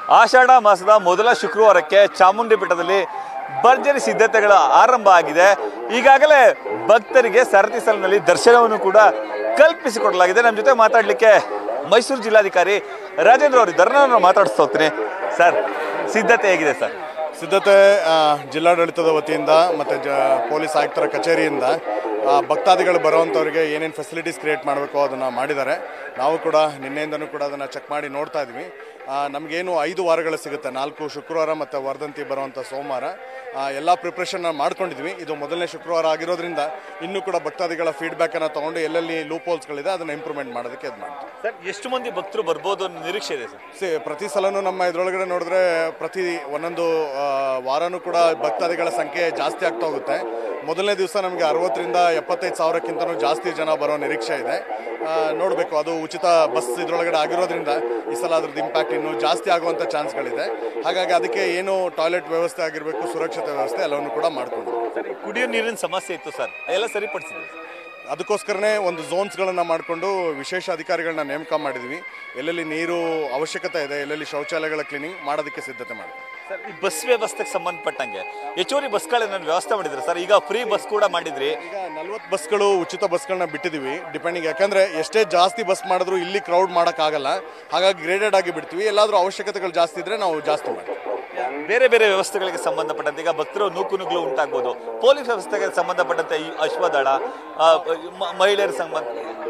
ಆಷಾಢ ಮಾಸದ ಮೊದಲ ಶುಕ್ರವಾರಕ್ಕೆ ಚಾಮುಂಡಿ ಬೆಟ್ಟದಲ್ಲಿ ಭರ್ಜರಿ ಸಿದ್ಧತೆಗಳ ಆರಂಭ ಆಗಿದೆ ಈಗಾಗಲೇ ಭಕ್ತರಿಗೆ ಸರತಿ ಸಾಲಿನಲ್ಲಿ ದರ್ಶನವನ್ನು ಕೂಡ ಕಲ್ಪಿಸಿಕೊಡಲಾಗಿದೆ ನಮ್ಮ ಜೊತೆ ಮಾತಾಡಲಿಕ್ಕೆ ಮೈಸೂರು ಜಿಲ್ಲಾಧಿಕಾರಿ ರಾಜೇಂದ್ರ ಅವರು ಇದ್ದಾರೆ ನಾನು ಮಾತಾಡಿಸ್ತಾ ಹೋಗ್ತೀನಿ ಸರ್ ಸಿದ್ಧತೆ ಹೇಗಿದೆ ಸರ್ ಸಿದ್ಧತೆ ಆ, ಜಿಲ್ಲಾಡಳಿತದ ವತಿಯಿಂದ ಮತ್ತು ಜ ಪೊಲೀಸ್ ಆಯುಕ್ತರ ಕಚೇರಿಯಿಂದ ಆ, ಭಕ್ತಾದಿಗಳು ಬರುವಂಥವ್ರಿಗೆ ಏನೇನು ಫೆಸಿಲಿಟೀಸ್ ಕ್ರಿಯೇಟ್ ಮಾಡಬೇಕು ಅದನ್ನು ಮಾಡಿದ್ದಾರೆ ನಾವು ಕೂಡ ನಿನ್ನೆಯಿಂದನೂ ಕೂಡ ಅದನ್ನು ಚೆಕ್ ಮಾಡಿ ನೋಡ್ತಾ ಇದ್ವಿ ಆ, ನಮಗೇನು ಐದು ವಾರಗಳು ಸಿಗುತ್ತೆ ನಾಲ್ಕು ಶುಕ್ರವಾರ ಮತ್ತು ವರ್ಧಂತಿ ಬರುವಂಥ ಸೋಮವಾರ ಆ, ಎಲ್ಲ ಪ್ರಿಪ್ರೇಷನ್ ಮಾಡ್ಕೊಂಡಿದ್ವಿ ಇದು ಮೊದಲನೇ ಶುಕ್ರವಾರ ಆಗಿರೋದ್ರಿಂದ ಇನ್ನೂ ಕೂಡ ಭಕ್ತಾದಿಗಳ ಫೀಡ್ಬ್ಯಾಕನ್ನು ತೊಗೊಂಡು ಎಲ್ಲೆಲ್ಲಿ ಲೂಪ್ ಹೋಲ್ಸ್ಗಳಿದೆ ಅದನ್ನು ಇಂಪ್ರೂವ್ಮೆಂಟ್ ಮಾಡೋದಕ್ಕೆ ಇದು ಮಾಡ್ತೀವಿ ಸರ್ ಎಷ್ಟು ಮಂದಿ ಭಕ್ತರು ಬರ್ಬೋದು ಅನ್ನೋ ನಿರೀಕ್ಷೆ ಇದೆ ಸರ್ ಸಿ ಪ್ರತಿ ಸಲನೂ ನಮ್ಮ ಇದ್ರೊಳಗಡೆ ನೋಡಿದ್ರೆ ಪ್ರತಿ ಒಂದೊಂದು ಆ, ವಾರನೂ ಕೂಡ ಭಕ್ತಾದಿಗಳ ಸಂಖ್ಯೆ ಜಾಸ್ತಿ ಆಗ್ತಾ ಹೋಗುತ್ತೆ ಮೊದಲನೇ ದಿವಸ ನಮಗೆ ಅರವತ್ತರಿಂದ ಎಪ್ಪತ್ತೈದು ಸಾವಿರಕ್ಕಿಂತನೂ ಜಾಸ್ತಿ ಜನ ಬರೋ ನಿರೀಕ್ಷೆ ಇದೆ ನೋಡಬೇಕು ಅದು ಉಚಿತ ಬಸ್ ಇದ್ರೊಳಗಡೆ ಆಗಿರೋದ್ರಿಂದ ಈ ಸಲ ಅದ್ರದ್ದು ಇಂಪ್ಯಾಕ್ಟ್ ಇನ್ನೂ ಜಾಸ್ತಿ ಆಗುವಂಥ ಚಾನ್ಸ್ಗಳಿದೆ ಹಾಗಾಗಿ ಅದಕ್ಕೆ ಏನು ಟಾಯ್ಲೆಟ್ ವ್ಯವಸ್ಥೆ ಆಗಿರಬೇಕು ಸುರಕ್ಷತೆ ವ್ಯವಸ್ಥೆ ಎಲ್ಲವನ್ನು ಕೂಡ ಮಾಡಿಕೊಂಡು ಸರ್ ಈ ಕುಡಿಯೋ ನೀರಿನ ಸಮಸ್ಯೆ ಇತ್ತು ಸರ್ ಎಲ್ಲ ಸರಿಪಡಿಸಿದೆ ಅದಕ್ಕೋಸ್ಕರನೇ ಒಂದು ಝೋನ್ಸ್ಗಳನ್ನು ಮಾಡಿಕೊಂಡು ವಿಶೇಷ ಅಧಿಕಾರಿಗಳನ್ನ ನೇಮಕ ಮಾಡಿದ್ವಿ ಎಲ್ಲೆಲ್ಲಿ ನೀರು ಅವಶ್ಯಕತೆ ಇದೆ ಎಲ್ಲೆಲ್ಲಿ ಶೌಚಾಲಯಗಳ ಕ್ಲೀನಿಂಗ್ ಮಾಡೋದಕ್ಕೆ ಸಿದ್ಧತೆ ಮಾಡಿದ್ವಿ ಸರ್ ಈ ಬಸ್ ವ್ಯವಸ್ಥೆಗೆ ಸಂಬಂಧಪಟ್ಟಂಗೆ ಹೆಚ್ಚುವರಿ ಬಸ್ಗಳನ್ನ ವ್ಯವಸ್ಥೆ ಮಾಡಿದ್ರೆ ಸರ್ ಈಗ ಫ್ರೀ ಬಸ್ ಕೂಡ ಮಾಡಿದ್ರಿ ಈಗ ನಲ್ವತ್ತು ಬಸ್ಗಳು ಉಚಿತ ಬಸ್ಗಳನ್ನ ಬಿಟ್ಟಿದ್ದೀವಿ ಡಿಪೆಂಡಿಂಗ್ ಯಾಕಂದ್ರೆ ಎಷ್ಟೇ ಜಾಸ್ತಿ ಬಸ್ ಮಾಡಿದ್ರು ಇಲ್ಲಿ ಕ್ರೌಡ್ ಮಾಡೋಕ್ಕಾಗಲ್ಲ ಹಾಗಾಗಿ ಗ್ರೇಡೆಡ್ ಆಗಿ ಬಿಡ್ತೀವಿ ಎಲ್ಲಾದರೂ ಅವಶ್ಯಕತೆಗಳು ಜಾಸ್ತಿ ಇದ್ರೆ ನಾವು ಜಾಸ್ತಿ ಮಾಡ್ತೀವಿ ಬೇರೆ ಬೇರೆ ವ್ಯವಸ್ಥೆಗಳಿಗೆ ಸಂಬಂಧಪಟ್ಟಂತೆ ಈಗ ಭಕ್ತರು ನೂಕು ನುಗ್ಲು ಉಂಟಾಗ್ಬೋದು ಪೊಲೀಸ್ ವ್ಯವಸ್ಥೆಗೆ ಸಂಬಂಧಪಟ್ಟಂತೆ ಈ ಅಶ್ವದಳ ಆ, ಮ- ಮಹಿಳೆಯರ ಸಂಬಂಧ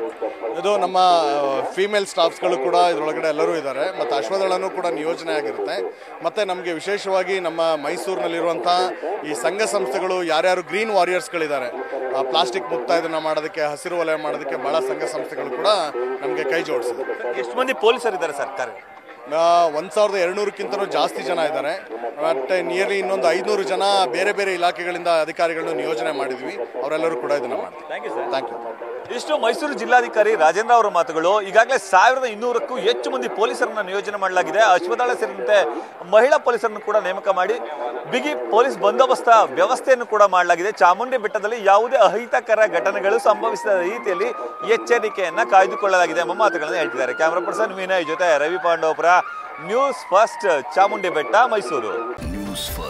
ಇದು ನಮ್ಮ ಫೀಮೇಲ್ ಸ್ಟಾಫ್ಸ್ಗಳು ಕೂಡ ಇದರೊಳಗಡೆ ಎಲ್ಲರೂ ಇದ್ದಾರೆ ಮತ್ತು ಅಶ್ವದಳನೂ ಕೂಡ ನಿಯೋಜನೆ ಆಗಿರುತ್ತೆ ಮತ್ತು ನಮಗೆ ವಿಶೇಷವಾಗಿ ನಮ್ಮ ಮೈಸೂರಿನಲ್ಲಿರುವಂಥ ಈ ಸಂಘ ಸಂಸ್ಥೆಗಳು ಯಾರ್ಯಾರು ಗ್ರೀನ್ ವಾರಿಯರ್ಸ್ಗಳಿದ್ದಾರೆ ಪ್ಲಾಸ್ಟಿಕ್ ಮುಕ್ತ ಇದನ್ನು ಮಾಡೋದಕ್ಕೆ ಹಸಿರು ವಲಯ ಮಾಡೋದಕ್ಕೆ ಭಾಳ ಸಂಘ ಸಂಸ್ಥೆಗಳು ಕೂಡ ನಮಗೆ ಕೈ ಜೋಡಿಸಿದೆ ಎಷ್ಟು ಮಂದಿ ಪೊಲೀಸರು ಇದ್ದಾರೆ ಸರ್ಕಾರ ಒಂದು ಸಾವಿರದ ಎರಡುನೂರಕ್ಕಿಂತಲೂ ಜಾಸ್ತಿ ಜನ ಇದ್ದಾರೆ ಮತ್ತು ನಿಯರ್ಲಿ ಇನ್ನೊಂದು ಐದುನೂರು ಜನ ಬೇರೆ ಬೇರೆ ಇಲಾಖೆಗಳಿಂದ ಅಧಿಕಾರಿಗಳನ್ನು ನಿಯೋಜನೆ ಮಾಡಿದ್ವಿ ಅವರೆಲ್ಲರೂ ಕೂಡ ಇದನ್ನು ಮಾಡ್ತಾರೆ thank you sir thank you ಇಷ್ಟು ಮೈಸೂರು ಜಿಲ್ಲಾಧಿಕಾರಿ ರಾಜೇಂದ್ರ ಅವರ ಮಾತುಗಳು ಈಗಾಗಲೇ ಸಾವಿರದ ಇನ್ನೂರಕ್ಕೂ ಹೆಚ್ಚು ಮಂದಿ ಪೊಲೀಸರನ್ನ ನಿಯೋಜನೆ ಮಾಡಲಾಗಿದೆ ಅಶ್ವದಳ ಸೇರಿದಂತೆ ಮಹಿಳಾ ಪೊಲೀಸರನ್ನು ಕೂಡ ನೇಮಕ ಮಾಡಿ ಬಿಗಿ ಪೊಲೀಸ್ ಬಂದೋಬಸ್ತ ವ್ಯವಸ್ಥೆಯನ್ನು ಕೂಡ ಮಾಡಲಾಗಿದೆ ಚಾಮುಂಡಿ ಬೆಟ್ಟದಲ್ಲಿ ಯಾವುದೇ ಅಹಿತಕರ ಘಟನೆಗಳು ಸಂಭವಿಸಿದ ರೀತಿಯಲ್ಲಿ ಎಚ್ಚರಿಕೆಯನ್ನ ಕಾಯ್ದುಕೊಳ್ಳಲಾಗಿದೆ ಎಂಬ ಮಾತುಗಳನ್ನು ಹೇಳ್ತಿದ್ದಾರೆ ಕ್ಯಾಮರಾ ಪರ್ಸನ್ ವಿನಯ್ ಜೊತೆ Ravi Pandavapura news first Chamundi Betta Mysuru news first